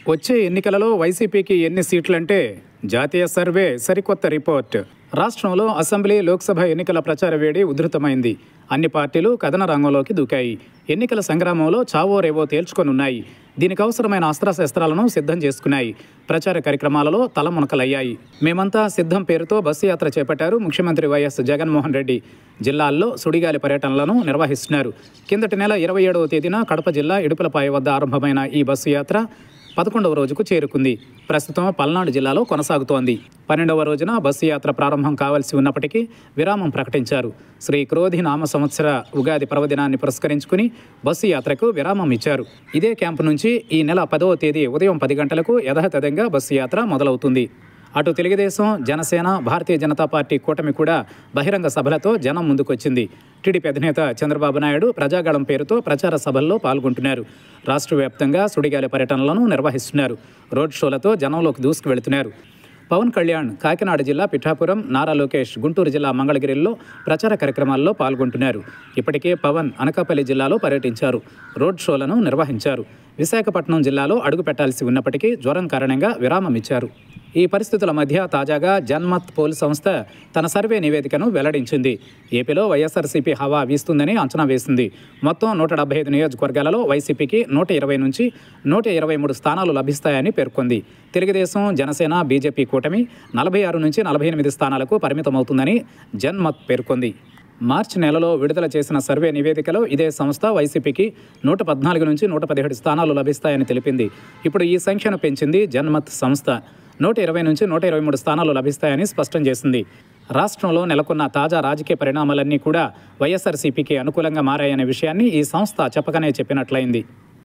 వచ్చే ఎన్నికలలో వైసీపీకి ఎన్ని సీట్లంటే జాతీయ సర్వే సరికొత్త రిపోర్ట్ రాష్ట్రంలో అసెంబ్లీ లోక్సభ ఎన్నికల ప్రచార వేడి ఉధృతమైంది అన్ని పార్టీలు కథన రంగంలోకి దూకాయి ఎన్నికల సంగ్రామంలో చావో రేవో తేల్చుకొనున్నాయి దీనికి అవసరమైన అస్త్రశస్త్రాలను సిద్ధం చేసుకున్నాయి ప్రచార కార్యక్రమాలలో తలమునకలయ్యాయి మేమంతా సిద్ధం పేరుతో బస్సు యాత్ర చేపట్టారు ముఖ్యమంత్రి వైఎస్ జగన్మోహన్ రెడ్డి జిల్లాల్లో సుడిగాలి పర్యటనలను నిర్వహిస్తున్నారు కిందటి నెల ఇరవై ఏడవ తేదీన కడప జిల్లా ఇడుపులపాయ వద్ద ఆరంభమైన ఈ బస్సు యాత్ర పదకొండవ రోజుకు చేరుకుంది ప్రస్తుతం పల్నాడు జిల్లాలో కొనసాగుతోంది పన్నెండవ రోజున బస్సు యాత్ర ప్రారంభం కావాల్సి ఉన్నప్పటికీ విరామం ప్రకటించారు శ్రీ క్రోధి నామ సంవత్సర ఉగాది పర్వదినాన్ని పురస్కరించుకుని బస్సు యాత్రకు విరామం ఇచ్చారు ఇదే క్యాంపు నుంచి ఈ నెల పదవ తేదీ ఉదయం పది గంటలకు యథాతథంగా బస్సు యాత్ర మొదలవుతుంది అటు తెలుగుదేశం జనసేన భారతీయ జనతా పార్టీ కూటమి కూడా బహిరంగ సభలతో జనం ముందుకొచ్చింది టీడీపీ అధినేత చంద్రబాబు నాయుడు ప్రజాగళం పేరుతో ప్రచార సభల్లో పాల్గొంటున్నారు రాష్ట్ర వ్యాప్తంగా సుడిగాలి పర్యటనలను నిర్వహిస్తున్నారు రోడ్ షోలతో జనంలోకి దూసుకు వెళుతున్నారు పవన్ కళ్యాణ్ కాకినాడ జిల్లా పిఠాపురం నారా లోకేష్ గుంటూరు జిల్లా మంగళగిరిలో ప్రచార కార్యక్రమాల్లో పాల్గొంటున్నారు ఇప్పటికే పవన్ అనకాపల్లి జిల్లాలో పర్యటించారు రోడ్ షోలను నిర్వహించారు విశాఖపట్నం జిల్లాలో అడుగు పెట్టాల్సి ఉన్నప్పటికీ జ్వరం కారణంగా విరామం ఇచ్చారు ఈ పరిస్థితుల మధ్య తాజాగా జన్మత్ పోల్ సంస్థ తన సర్వే నివేదికను వెల్లడించింది ఏపీలో వైఎస్ఆర్సీపీ హవా వీస్తుందని అంచనా వేసింది మొత్తం నూట డెబ్బై ఐదు నియోజకవర్గాలలో వైసీపీకి నూట ఇరవై నుంచి నూట ఇరవై మూడు స్థానాలు లభిస్తాయని పేర్కొంది తెలుగుదేశం జనసేన బీజేపీ కూటమి నలభై ఆరు నుంచి నలభై ఎనిమిది స్థానాలకు పరిమితమవుతుందని జన్మత్ పేర్కొంది మార్చి నెలలో విడుదల చేసిన సర్వే నివేదికలో ఇదే సంస్థ వైసీపీకి నూట పద్నాలుగు నుంచి నూట పదిహేడు స్థానాలు లభిస్తాయని తెలిపింది ఇప్పుడు ఈ సంఖ్యను పెంచింది జన్మత్ సంస్థ నూట ఇరవై నుంచి నూట ఇరవై మూడు స్థానాలు లభిస్తాయని స్పష్టం చేసింది రాష్ట్రంలో నెలకొన్న తాజా రాజకీయ పరిణామాలన్నీ కూడా వైఎస్ఆర్సీపీకి అనుకూలంగా మారాయనే విషయాన్ని ఈ సంస్థ చెప్పకనే చెప్పినట్లయింది